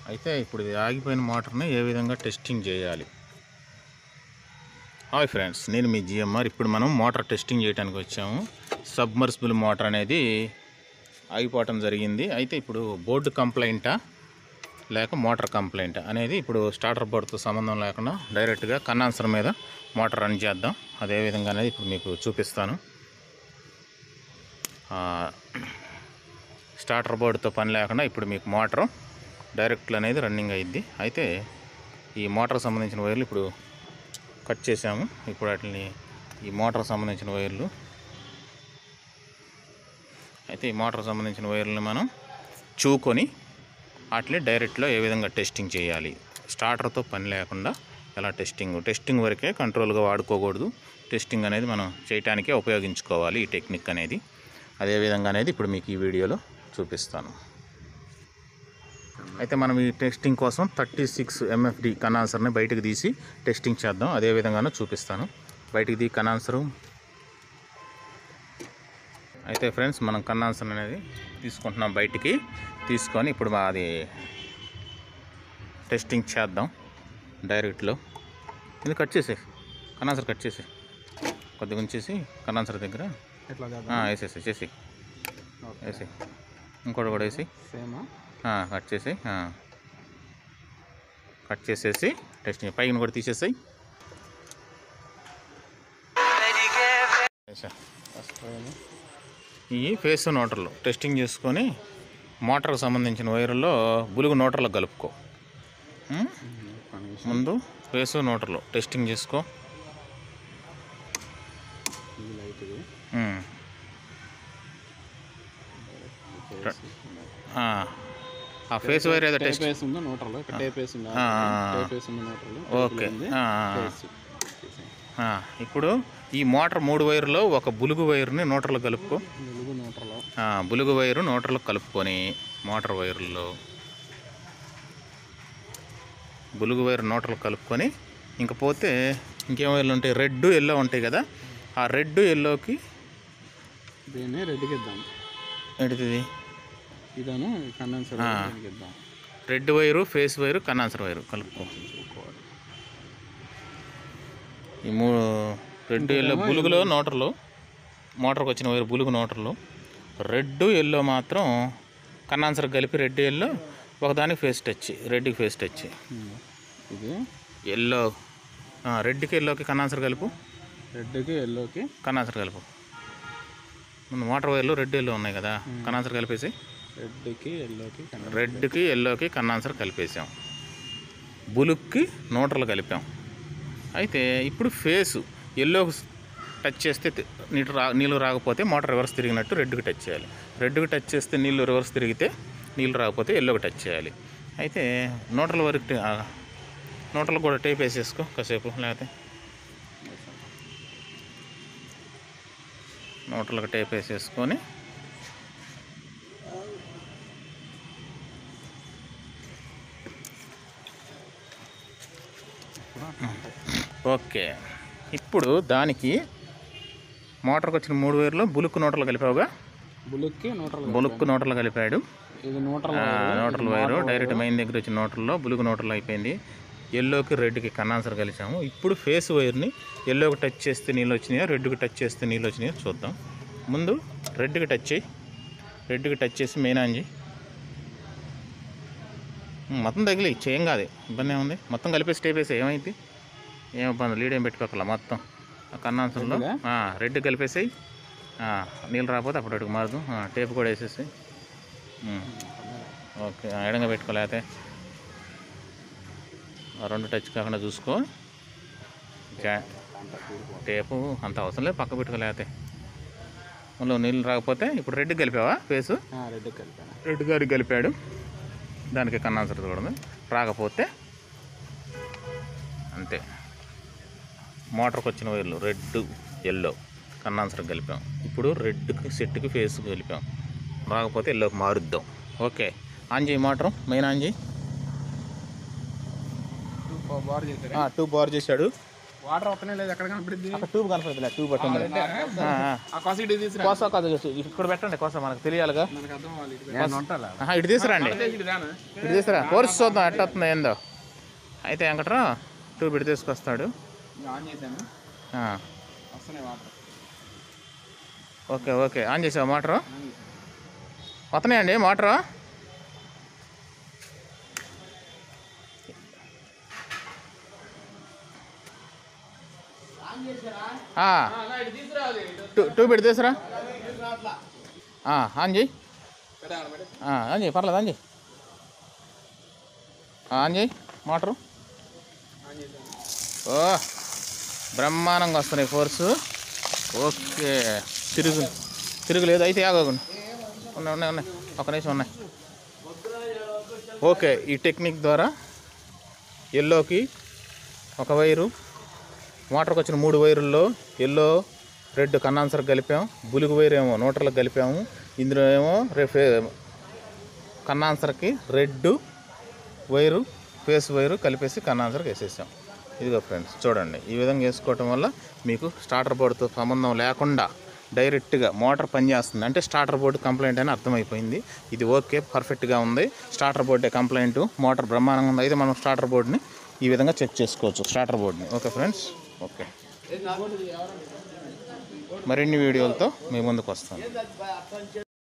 అయితే ఇప్పుడు ఇది ఆగిపోయిన మోటార్ని ఏ విధంగా టెస్టింగ్ చేయాలి హాయ్ ఫ్రెండ్స్ నేను మీ జిఎంఆర్ ఇప్పుడు మనం మోటార్ టెస్టింగ్ చేయడానికి వచ్చాము సబ్మర్సిబుల్ మోటార్ అనేది ఆగిపోవటం జరిగింది అయితే ఇప్పుడు బోర్డు కంప్లైంటా లేక మోటార్ కంప్లైంట్ అనేది ఇప్పుడు స్టార్టర్ బోర్డుతో సంబంధం లేకుండా డైరెక్ట్గా కన్నాన్సర్ మీద మోటార్ రన్ చేద్దాం అదే విధంగా అనేది ఇప్పుడు మీకు చూపిస్తాను ఆ, స్టార్టర్ బోర్డుతో పని లేకుండా ఇప్పుడు మీకు మోటారు డైరెక్ట్లో అనేది రన్నింగ్ అయ్యిద్ది అయితే ఈ మోటార్ సంబంధించిన వైర్లు ఇప్పుడు కట్ చేసాము ఇప్పుడు వాటిని ఈ మోటార్ సంబంధించిన వైర్లు అయితే ఈ మోటార్ సంబంధించిన వైర్లను మనం చూకొని వాటిని డైరెక్ట్లో ఏ విధంగా టెస్టింగ్ చేయాలి స్టార్టర్తో పని లేకుండా ఎలా టెస్టింగ్ టెస్టింగ్ వరకే కంట్రోల్గా వాడుకోకూడదు టెస్టింగ్ అనేది మనం చేయటానికే ఉపయోగించుకోవాలి ఈ టెక్నిక్ అనేది అదే విధంగా అనేది ఇప్పుడు మీకు ఈ వీడియోలో చూపిస్తాను అయితే మనం ఈ టెస్టింగ్ కోసం థర్టీ సిక్స్ ఎంఎఫ్డి కనాన్సర్ని బయటకు తీసి టెస్టింగ్ చేద్దాం అదే విధంగానే చూపిస్తాను బయటికి తీ కనాన్సరు అయితే ఫ్రెండ్స్ మనం కన్నాన్సర్ అనేది తీసుకుంటున్నాం బయటికి తీసుకొని ఇప్పుడు మా అది టెస్టింగ్ చేద్దాం డైరెక్ట్లో ఇది కట్ చేసే కన్నాన్సర్ కట్ చేసి కొద్దిగా ఉంచేసి కన్నాన్సర్ దగ్గర ఎట్లా ఆ, వేసేసి చేసి వేసి ఇంకోటి కూడా వేసి సేమా ఆ, కట్ చేసి ఆ. కట్ చేసేసి టెస్టింగ్ పైన కూడా తీసేసాయి ఫస్ట్ ఈ ఫేస్ నోటర్లు టెస్టింగ్ చేసుకొని మోటార్కి సంబంధించిన వైర్లో బులుగు నోటర్లు కలుపుకో ఉం? ముందు ఫేస్ నోటర్లు టెస్టింగ్ చేసుకో ఈ లైట్ ఇది ఉం. ఆ. ఆ ఫేస్ వైర్ ఏదో టేప్ టెస్ట్ వేసి ఉందో నోటర్లో ఇక్కడ టేప్ వేసి ఉందా ఆ, ఆ, ఆ. టేప్ వేసి ఉంది నోటర్లో ఓకే ఉంది. ఆ, ఆ. వేసి తీసేయ్. ఆ. ఇప్పుడు ఈ మోటార్ మూడు వైర్లో ఒక బులుగు వైర్ని నోటర్లు కలుపుకో వెలుగు నోటర్లో ఆ, బులుగు వైరు నోటర్లు కలుపుకొని మోటార్ వైర్లో బులుగు వైరు నోటర్లు కలుపుకొని ఇంక పోతే ఇంకేం వైర్లు ఉంటాయి రెడ్ ఎల్లో ఉంటాయి కదా ఆ రెడ్ ఎల్లోకి దీన్ని రెడ్కి ఇద్దాం ఏంటిది ఇదాను కండెన్సర్ ఆ. దీనికి ఇద్దాం red wire phase wire condenser wire కలుపుకో చూసుకోవాలి ఈ మూడు రెడ్ ఎల్లో బులుగులో నోటర్లు మోటార్కి వచ్చిన వైరు బులుగు నోటర్లు రెడ్ ఎల్లో మాత్రం కన్నాన్సర్ కలిపి రెడ్ ఎల్లో ఒకదానికి ఫేస్ టచ్ రెడ్కి ఫేస్ టచ్ ఉమ్. ఇది ఎల్లో ఆ, రెడ్కి ఎల్లోకి కన్నాన్సర్ కలుపు రెడ్కి ఎల్లోకి కన్నాన్సర్ కలుపు ముందు మోటార్ వైర్లు రెడ్ ఎల్లో ఉన్నాయి కదా కన్నాన్సర్ కలిపేసి రెడ్కి ఎల్లోకి కండెన్సర్ రెడ్కి ఎల్లోకి కన్నాన్సర్ కలిపేసాం బులుక్కి నోటర్లు కలిపాం అయితే ఇప్పుడు ఫేసు ఎల్లోకి టచ్ చేస్తే తి- నీళ్ళు రా నీళ్ళు రాకపోతే మోటార్ రివర్స్ తిరిగినట్టు రెడ్కి టచ్ చేయాలి రెడ్కి టచ్ చేస్తే నీళ్ళు రివర్స్ తిరిగితే నీళ్ళు రాకపోతే ఎల్లోకి టచ్ చేయాలి అయితే నోటర్ల వరకు టే- ఆ, నోటర్లు కూడా టేప్ వేసేసుకో కాసేపు లేకపోతే నోటర్లకు టేప్ వేసేసుకొని ఓకే ఇప్పుడు దానికి మోటార్కి వచ్చిన మూడు వేర్లు బులుక్కు నోటర్లు కలిపావుగా బులుక్కి నోటర్లు బులుక్కు నోటర్లు కలిపాడు ఇది నోటర్లో ఆ, నోటర్ల వైరు డైరెక్ట్ మెయిన్ దగ్గర వచ్చిన నోటర్లో బులుగు నోటర్లు అయిపోయింది ఎల్లోకి రెడ్కి కన్నాన్సర్ కలిసాము ఇప్పుడు ఫేస్ వైర్ని ఎల్లోకి టచ్ చేస్తే నీళ్ళు వచ్చినాయో రెడ్కి టచ్ చేస్తే నీళ్ళు వచ్చినాయో చూద్దాం ముందు రెడ్కి టచ్ చేయి రెడ్కి టచ్ చేసి మెయిన్ ఆన్ చేయి ఉమ్, మొత్తం తగిలి చేయం కాదు ఇబ్బంది ఏముంది మొత్తం కలిపేసి టేప్ వేసి ఏమైంది ఏం ఇబ్బంది లీడ్ ఏం పెట్టుకోకల మొత్తం ఆ కన్నాన్సర్లో రెడ్గా? రెడ్ కలిపేసాయి నీళ్ళు రాకపోతే అప్పుడు అడుగు మారదు ఆ, టేప్ కూడా వేసేసి ఉమ్. ఓకే ఆ, ఎడంగా పెట్టుకోలేతే ఆ రెండు టచ్ కాకుండా చూసుకో జా టేపు అంత అవసరం లేదు పక్క పెట్టుకోలేతే మళ్ళీ నీళ్ళు రాకపోతే ఇప్పుడు రెడ్ కలిపావా ఫేసు రెడ్ కలిపాను రెడ్ గారికి కలిపాడు దానికి కన్నాన్సర్ కూడా ఉంది రాకపోతే అంతే మోటార్కి వచ్చిన వైర్లు రెడ్ ఎల్లో కన్నాన్సర్ కలిపాం ఇప్పుడు రెడ్కి సెట్కి ఫేస్ కలిపాం రాకపోతే ఎల్లోకి మారుద్దాం ఓకే ఆన్ చేయి మోటార్ మెయిన్ ఆన్ చేయి బార్ చేశారు టూ బార్ చేశాడు వాటర్ వస్తనే లేదు ఎక్కడ కనపడింది అక్కడ ట్యూబ్ కనపడుతుంది ట్యూబ్ పట్టుంది ఆ, ఆ. ఆ కాసి ఇటు తీసురా కోస కాదు ఇక్కడ పెట్టండి కోస మనకు తెలియాలిగా మనకు అర్థం అవ్వాలి ఇటు ఉంటాలా ఆహా, ఇటు తీసుకురండి ఇటు రానా ఇటు తీసుకురా కోర్సు చూద్దాం ఎట్ట వస్తుందో ఏందో అయితే వెంకట్రా ట్యూబ్ ఇటు తీసుకొస్తాడు ఇంకా ఆన్ చేశాను ఆ, వస్తున్నాయి వాటర్ ఓకే ఓకే ఆన్ చేసావు మోటరు వస్తున్నాయండి మోటరు ఆ, ఇటు తీసురా అది ట్యూ- ట్యూబ్ ఇటు తీసురా ఆ, ఆన్ చేయి సరే ఆడ ఆ, ఆన్ చేయి పర్లేదు ఆన్ చేయి ఆ, ఆన్ చేయి మోటరు ఆన్ చేశాను ఓ బ్రహ్మాండంగా వస్తున్నాయి ఫోర్సు ఓకే తిరుగు తిరుగులేదు అయితే ఆగకుండా ఉన్నాయి ఉన్నాయి ఉన్నాయి ఒక నిమిషం ఉన్నాయి ఓకే ఈ టెక్నిక్ ద్వారా ఎల్లోకి ఒక వైరు మోటార్కి వచ్చిన మూడు వైరుల్లో ఎల్లో రెడ్ కన్నాన్సర్ కలిపాం బులుగు వైర్ ఏమో నోటర్లకు కలిపాము ఇందులో ఏమో రేఫే కన్నాన్సర్కి రెడ్ వైరు ఫేస్ వైరు కలిపేసి కన్నాన్సర్కి వేసేసాం ఇదిగో ఫ్రెండ్స్ చూడండి ఈ విధంగా వేసుకోవటం వల్ల మీకు స్టార్టర్ బోర్డుతో సంబంధం లేకుండా డైరెక్ట్గా మోటార్ పనిచేస్తుంది అంటే స్టార్టర్ బోర్డు కంప్లైంట్ అని అర్థమైపోయింది ఇది ఓకే పర్ఫెక్ట్గా ఉంది స్టార్టర్ బోర్డే కంప్లైంట్ మోటార్ బ్రహ్మాండంగా ఉంది అయితే మనం స్టార్టర్ బోర్డుని ఈ విధంగా చెక్ చేసుకోవచ్చు స్టార్టర్ బోర్డుని ఓకే ఫ్రెండ్స్ ఓకే మరిన్ని వీడియోలతో మీ ముందుకు వస్తాను